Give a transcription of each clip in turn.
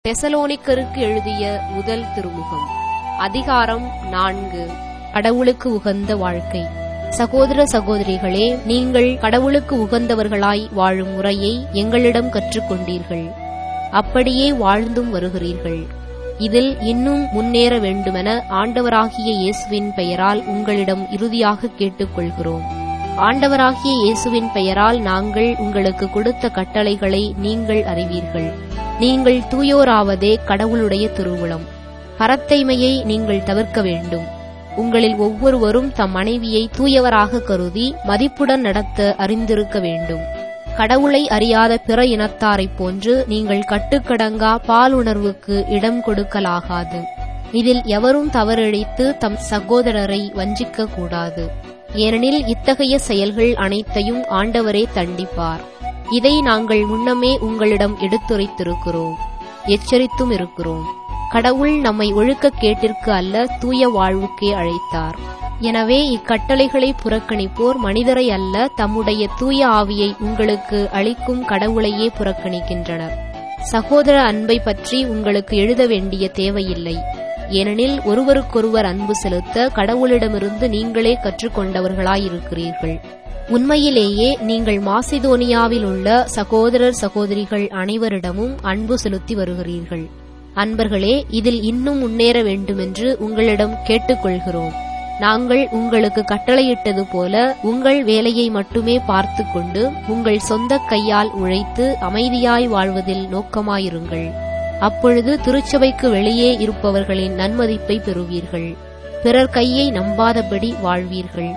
தெசலோனிக்கருக்கு எழுதிய முதல் திருமுகம் அதிகாரம் நான்கு கடவுளுக்கு உகந்த வாழ்க்கை சகோதர சகோதரிகளே நீங்கள் கடவுளுக்கு உகந்தவர்களாய் வாழும் முறையை எங்களிடம் கற்றுக்கொண்டீர்கள் அப்படியே வாழ்ந்தும் வருகிறீர்கள் இதில் இன்னும் முன்னேற வேண்டுமென ஆண்டவராகிய இயேசுவின் பெயரால் உங்களிடம் இறுதியாக கேட்டுக்கொள்கிறோம் ஆண்டவராகிய இயேசுவின் பெயரால் நாங்கள் உங்களுக்கு கொடுத்த கட்டளைகளை நீங்கள் அறிவீர்கள் நீங்கள் தூயோராவதே கடவுளுடைய திருவுளம் பரத்தைமையை நீங்கள் தவிர்க்க வேண்டும் உங்களில் ஒவ்வொருவரும் தம் மனைவியை தூயவராக கருதி மதிப்புடன் நடத்த அறிந்திருக்க வேண்டும் கடவுளை அறியாத பிற இனத்தாரைப் போன்று நீங்கள் கட்டுக்கடங்கா பாலுணர்வுக்கு இடம் கொடுக்கலாகாது இதில் எவரும் தவறிழைத்து தம் சகோதரரை வஞ்சிக்க கூடாது ஏனெனில் இத்தகைய செயல்கள் அனைத்தையும் ஆண்டவரே தண்டிப்பார் இதை நாங்கள் முன்னமே உங்களிடம் எடுத்துரைத்திருக்கிறோம் எச்சரித்தும் இருக்கிறோம் கடவுள் நம்மை ஒழுக்க கேட்டிற்கு அல்ல தூய வாழ்வுக்கே அழைத்தார் எனவே இக்கட்டளைகளை புறக்கணிப்போர் மனிதரை அல்ல தம்முடைய தூய ஆவியை உங்களுக்கு அளிக்கும் கடவுளையே புறக்கணிக்கின்றனர் சகோதர அன்பை பற்றி உங்களுக்கு எழுத வேண்டிய தேவையில்லை ஏனெனில் ஒருவருக்கொருவர் அன்பு செலுத்த கடவுளிடமிருந்து நீங்களே கற்றுக்கொண்டவர்களாயிருக்கிறீர்கள் உண்மையிலேயே நீங்கள் மாசிதோனியாவில் உள்ள சகோதரர் சகோதரிகள் அனைவரிடமும் அன்பு செலுத்தி வருகிறீர்கள் அன்பர்களே இதில் இன்னும் முன்னேற வேண்டுமென்று உங்களிடம் கேட்டுக்கொள்கிறோம் நாங்கள் உங்களுக்கு கட்டளையிட்டது போல உங்கள் வேலையை மட்டுமே பார்த்து கொண்டு உங்கள் சொந்த கையால் உழைத்து அமைதியாய் வாழ்வதில் நோக்கமாயிருங்கள் அப்பொழுது திருச்சபைக்கு வெளியே இருப்பவர்களின் நன்மதிப்பை பெறுவீர்கள் பிறர் கையை நம்பாதபடி வாழ்வீர்கள்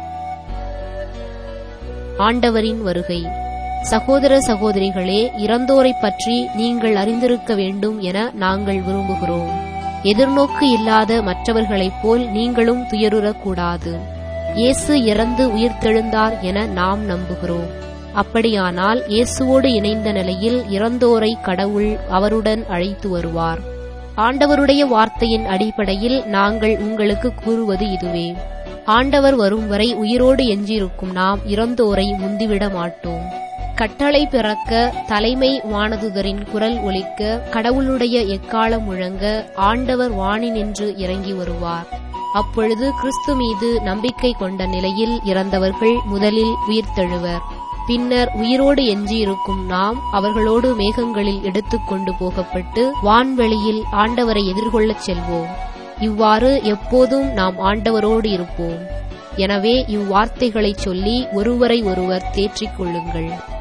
ஆண்டவரின் வருகை சகோதர சகோதரிகளே இறந்தோரைப் பற்றி நீங்கள் அறிந்திருக்க வேண்டும் என நாங்கள் விரும்புகிறோம் எதிர்நோக்கு இல்லாத மற்றவர்களைப் போல் நீங்களும் துயருறக்கூடாது இயேசு இறந்து உயிர்த்தெழுந்தார் என நாம் நம்புகிறோம் அப்படியானால் இயேசுவோடு இணைந்த நிலையில் இறந்தோரை கடவுள் அவருடன் அழைத்து வருவார் ஆண்டவருடைய வார்த்தையின் அடிப்படையில் நாங்கள் உங்களுக்கு கூறுவது இதுவே ஆண்டவர் வரும் வரை உயிரோடு எஞ்சியிருக்கும் நாம் இறந்தோரை முந்திவிட மாட்டோம் கட்டளை பிறக்க தலைமை வானதுதரின் குரல் ஒலிக்க கடவுளுடைய எக்காலம் முழங்க ஆண்டவர் வாணி நின்று இறங்கி வருவார் அப்பொழுது கிறிஸ்து மீது நம்பிக்கை கொண்ட நிலையில் இறந்தவர்கள் முதலில் உயிர்த்தெழுவர் பின்னர் உயிரோடு எஞ்சியிருக்கும் நாம் அவர்களோடு மேகங்களில் எடுத்துக்கொண்டு போகப்பட்டு வான்வெளியில் ஆண்டவரை எதிர்கொள்ளச் செல்வோம் இவ்வாறு எப்போதும் நாம் ஆண்டவரோடு இருப்போம் எனவே இவ்வார்த்தைகளைச் சொல்லி ஒருவரை ஒருவர் தேற்றிக் கொள்ளுங்கள்